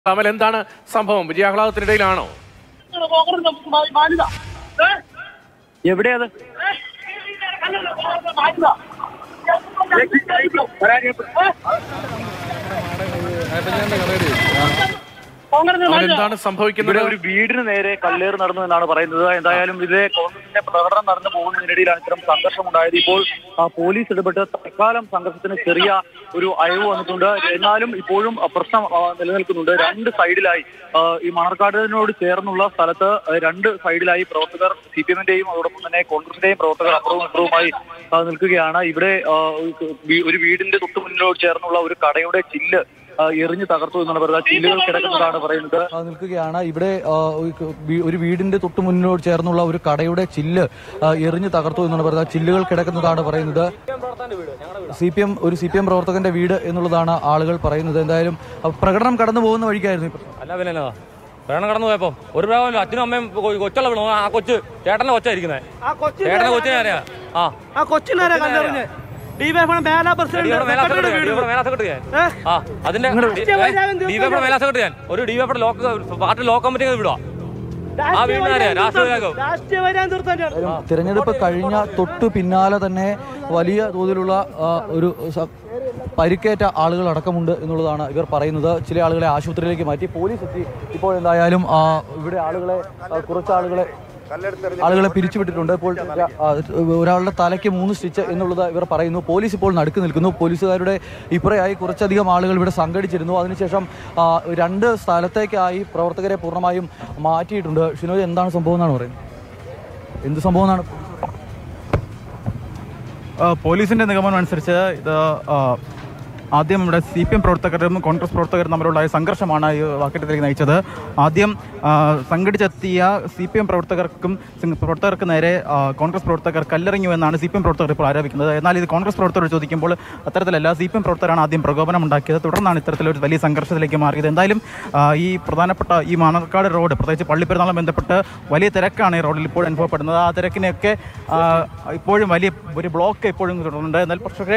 അമൽ എന്താണ് സംഭവം വിജയാഹ്ലാദത്തിനിടയിലാണോ എവിടെയത് അമൽ എന്താണ് സംഭവിക്കുന്നത് ഇവിടെ ഒരു വീടിന് നേരെ കല്ലേറ് നടന്നു എന്നാണ് പറയുന്നത് എന്തായാലും ഇതിലെ കോൺഗ്രസിന്റെ പ്രകടനം നടന്നു പോകുന്നതിനിടയിലാണ് ഇത്തരം സംഘർഷം ഉണ്ടായത് ഇപ്പോൾ ആ, പോലീസ് ഇടപെട്ട് തൽക്കാലം സംഘർഷത്തിന് ചെറിയ ഒരു അയവ് വന്നിട്ടുണ്ട് എന്നാലും ഇപ്പോഴും ആ, പ്രശ്നം ആ, നിലനിൽക്കുന്നുണ്ട് രണ്ട് സൈഡിലായി ആ, ഈ മണർക്കാടിനോട് ചേർന്നുള്ള സ്ഥലത്ത് ആ, രണ്ട് സൈഡിലായി പ്രവർത്തകർ സി പി എമ്മിന്റെയും അതോടൊപ്പം തന്നെ കോൺഗ്രസിന്റെയും പ്രവർത്തകർ അപ്പുറവും ഇപ്പുറവുമായി ആ, നിൽക്കുകയാണ് ഇവിടെ ആ, ഒരു വീടിന്റെ തൊട്ടു മുന്നിലോട് ചേർന്നുള്ള ഒരു കടയുടെ ചില്ല് ആ, എറിഞ്ഞു തകർത്തു എന്നാണ് പറയുന്നത് ആ ചില്ലുകൾ കിടക്കുന്നതാണ് പറയുന്നത് ആ, നിൽക്കുകയാണ് ഇവിടെ ആ, ഒരു ക- വീ- ഒരു വീടിന്റെ തൊട്ട് മുന്നിലോട് ചേർന്നുള്ള ഒരു കടയുടെ ചില്ല് ആ, എറിഞ്ഞ് തകർത്തു എന്നാണ് പറയുന്നത് ആ ചില്ലുകൾ കിടക്കുന്നതാണ് പറയുന്നത് സി പി എം ഒരു സി പി എം പ്രവർത്തകന്റെ വീട് എന്നുള്ളതാണ് ആളുകൾ പറയുന്നത് എന്തായാലും ആ, പ്രകടനം കടന്നു പോകുന്ന വഴിക്കായിരുന്നു ഈ പ്രശ്നം. അല്ല പിന്നെ എന്നതാ വേണം കടന്നു പോയപ്പോ ഒരു പ്രാവശ്യം അച്ഛനും അമ്മയും കൊ- കൊച്ചുള്ള വീണു ആ കൊച്ച് ചേട്ടന്റെ കൊച്ചായിരിക്കുന്നത് ആ കൊച്ചിനെ ചേട്ടന്റെ കൊച്ചിനെ അറിയാം ആ ആ കൊച്ചിനാരാ കല്ലെറിഞ്ഞ് ഡിവൈഎഫ്ഐ മേല പ്രസിഡന്റ് ഇവിടെ മേലാ സെക്രട്ടറിയുടെ സെക്രട്ടറി വീട് ഇവിടെ മേലാ സെക്രട്ടറി ഞാൻ ഏ? ആ അതിന്റെ രാഷ്ട്രീയ വൈരാഗ്യം തീർക്കാൻ ഡിവൈഎഫ്ഐ മേലാ സെക്രട്ടറി ഞാൻ ഒരു ഡിവൈഎഫ്ഐ ലോക്ക് പാർട്ടി ലോ കമ്മിറ്റി വിടുക ആ രാഷ്ട്രീയ വീടിനെ അറിയാം വൈരാഗ്യം രാഷ്ട്രീയ തീർക്കാൻ- വൈരാഗ്യം. രാഷ്ട്രീയ വൈരാഗ്യം തീർത്താൻ എന്തായാലും തിരഞ്ഞെടുപ്പ് കഴിഞ്ഞ തൊട്ടു പിന്നാലെ തന്നെ വലിയ തോതിലുള്ള ആ, ഒരു സ- പരിക്കേറ്റ ആളുകൾ അടക്കമുണ്ട് എന്നുള്ളതാണ് ഇവർ പറയുന്നത് ചില ആളുകളെ ആശുപത്രിയിലേക്ക് മാറ്റി പോലീസ് എത്തി ഇപ്പോൾ എന്തായാലും ആ, ഇവിടെ ആളുകളെ ആ, കുറച്ച് ആളുകളെ ആളുകളെ പിരിച്ചുവിട്ടിട്ടുണ്ട് ഇപ്പോൾ ആ, ഒരാളുടെ തലയ്ക്ക് മൂന്ന് സ്റ്റിച്ച് എന്നുള്ളത് ഇവർ പറയുന്നു പോലീസ് ഇപ്പോൾ നടുക്ക് നിൽക്കുന്നു പോലീസുകാരുടെ ഇപ്പറയായി കുറച്ചധികം ആളുകൾ ഇവിടെ സംഘടിച്ചിരുന്നു അതിനുശേഷം ആ, രണ്ട് സ്ഥലത്തേക്കായി പ്രവർത്തകരെ പൂർണ്ണമായും മാറ്റിയിട്ടുണ്ട് ഷിനോജ് എന്താണ് സംഭവം എന്നാണ് പറയുന്നത് എന്ത് സംഭവം എന്നാണ് ആ, പോലീസിന്റെ നിഗമനം അനുസരിച്ച് ഇത് ആ, ആദ്യം നമ്മുടെ സി പി എം പ്രവർത്തകരും കോൺഗ്രസ് പ്രവർത്തകരും തമ്മിലുള്ള ഈ സംഘർഷമാണ് ഈ വാക്കേറ്റത്തിലേക്ക് നയിച്ചത് ആദ്യം ആ, സംഘടിച്ചെത്തിയ സി പി എം പ്രവർത്തകർക്കും സിംഗ് പ്രവർത്തകർക്ക് നേരെ ആ, കോൺഗ്രസ് പ്രവർത്തകർ കല്ലെറിഞ്ഞു എന്നാണ് സി പി എം പ്രവർത്തകർ ഇപ്പോൾ ആരോപിക്കുന്നത് എന്നാൽ ഇത് കോൺഗ്രസ് പ്രവർത്തകർ ചോദിക്കുമ്പോൾ അത്തരത്തിലല്ല സി പി എം പ്രവർത്തകരാണ് ആദ്യം പ്രകോപനം ഉണ്ടാക്കിയത് തുടർന്നാണ് ഇത്തരത്തിലൊരു വലിയ സംഘർഷത്തിലേക്ക് മാറിയത് എന്തായാലും ആ, ഈ പ്രധാനപ്പെട്ട ഈ മണർക്കാട് റോഡ് പ്രത്യേകിച്ച് പള്ളിപ്പെരുന്നാളും ബന്ധപ്പെട്ട് വലിയ തിരക്കാണ് ഈ റോഡിൽ ഇപ്പോൾ അനുഭവപ്പെടുന്നത് ആ തിരക്കിനെയൊക്കെ ആ, ഇപ്പോഴും വലിയ ഒരു ബ്ലോക്ക് ഇപ്പോഴും തുടരുന്നുണ്ട് എന്നാൽ പക്ഷേ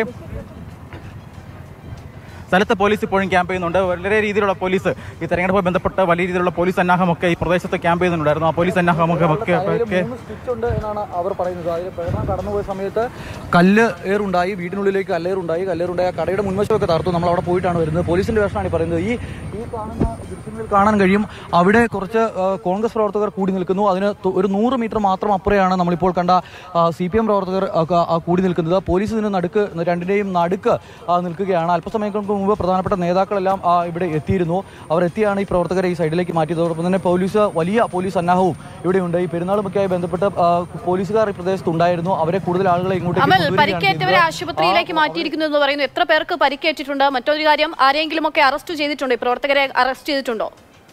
സ്ഥലത്ത് പോലീസ് ഇപ്പോഴും ക്യാമ്പ് ചെയ്യുന്നുണ്ട് വളരെ രീതിയിലുള്ള പോലീസ് ഈ തെരഞ്ഞെടുപ്പുമായി ബന്ധപ്പെട്ട് വലിയ രീതിയിലുള്ള പോലീസ് സന്നാഹമൊക്കെ ഈ പ്രദേശത്ത് ക്യാമ്പ് ചെയ്യുന്നുണ്ടായിരുന്നു ആ പോലീസ് സന്നാഹമൊക്കെ ഒക്കെ ഒക്കെ മൂന്ന് സ്റ്റിച്ച് ഉണ്ട് എന്നാണ് അവർ പറയുന്നത് അതിൽ പ്രകടനം കടന്നുപോയ സമയത്ത് കല്ല് ഏറുണ്ടായി വീടിനുള്ളിലേക്ക് കല്ലേറുണ്ടായി കല്ലേറുണ്ടായി ആ കടയുടെ മുൻവശമൊക്കെ തകർത്തു നമ്മൾ അവിടെ പോയിട്ടാണ് വരുന്നത് പോലീസിന്റെ വേഷമാണ് ഈ പറയുന്നത് ഈ ഈ കാണുന്ന ദൃശ്യങ്ങളിൽ കാണാൻ കഴിയും അവിടെ കുറച്ച് ആ, കോൺഗ്രസ് പ്രവർത്തകർ കൂടി നിൽക്കുന്നു അതിന് തു- ഒരു നൂറ് മീറ്റർ മാത്രം അപ്പുറയാണ് നമ്മളിപ്പോൾ കണ്ട സി പി എം പ്രവർത്തകർ ഒക്കെ, ആ, കൂടി നിൽക്കുന്നത് പോലീസ് ഇതിന് നടുക്ക് രണ്ടിന്റെയും നടുക്ക് ആ, നിൽക്കുകയാണ് അല്പസമയങ്ങൾക്ക് മുമ്പ് പ്രധാനപ്പെട്ട നേതാക്കളെല്ലാം ആ, ഇവിടെ എത്തിയിരുന്നു അവർ എത്തിയാണ് ഈ പ്രവർത്തകരെ ഈ സൈഡിലേക്ക് മാറ്റിയത് അതോടൊപ്പം തന്നെ പോലീസ് വലിയ പോലീസ് സന്നാഹവും ഇവിടെയുണ്ട് ഈ പെരുന്നാളുമൊക്കെയായി ബന്ധപ്പെട്ട് ആ, പോലീസുകാർ ഈ പ്രദേശത്ത് ഉണ്ടായിരുന്നു അവരെ കൂടുതൽ ആളുകളെ ഇങ്ങോട്ടേക്ക് അമൽ കൊണ്ടുവരികയാണ് പരിക്കേറ്റവരെ ചെയ്യുന്നത്. ആശുപത്രിയിലേക്ക് മാറ്റിയിരിക്കുന്നു എന്ന് പറയുന്നു എത്ര പേർക്ക് പരിക്കേറ്റിട്ടുണ്ട് മറ്റൊരു കാര്യം ആരെങ്കിലും ഒക്കെ അറസ്റ്റ് ചെയ്തിട്ടുണ്ടോ ഈ പ്രവർത്തകരെ അറസ്റ്റ് ചെയ്തിട്ടുണ്ടോ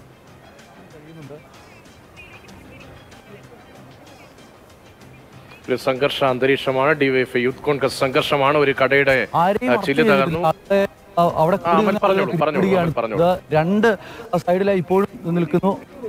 ഒരു സംഘർഷ അന്തരീക്ഷമാണ് ഡിവൈഎഫ് യൂത്ത് കോൺഗ്രസ് സംഘർഷമാണ് ഒരു കടയുടെ ആരെയും ആ, അറസ്റ്റ് ചില്ല് തകർന്നു ചെയ്തിട്ടില്ല. അവിടെ, ആ, അവിടെ ആ, അമൽ കൂടി നിന്ന പറഞ്ഞോളൂ, ആളുകൾ പറഞ്ഞോളൂ, പിടികൂടുകയാണ് അമൽ പറഞ്ഞോളൂ. ചെയ്തത്. രണ്ട് സൈഡിലായി ഇപ്പോഴും നിൽക്കുന്നു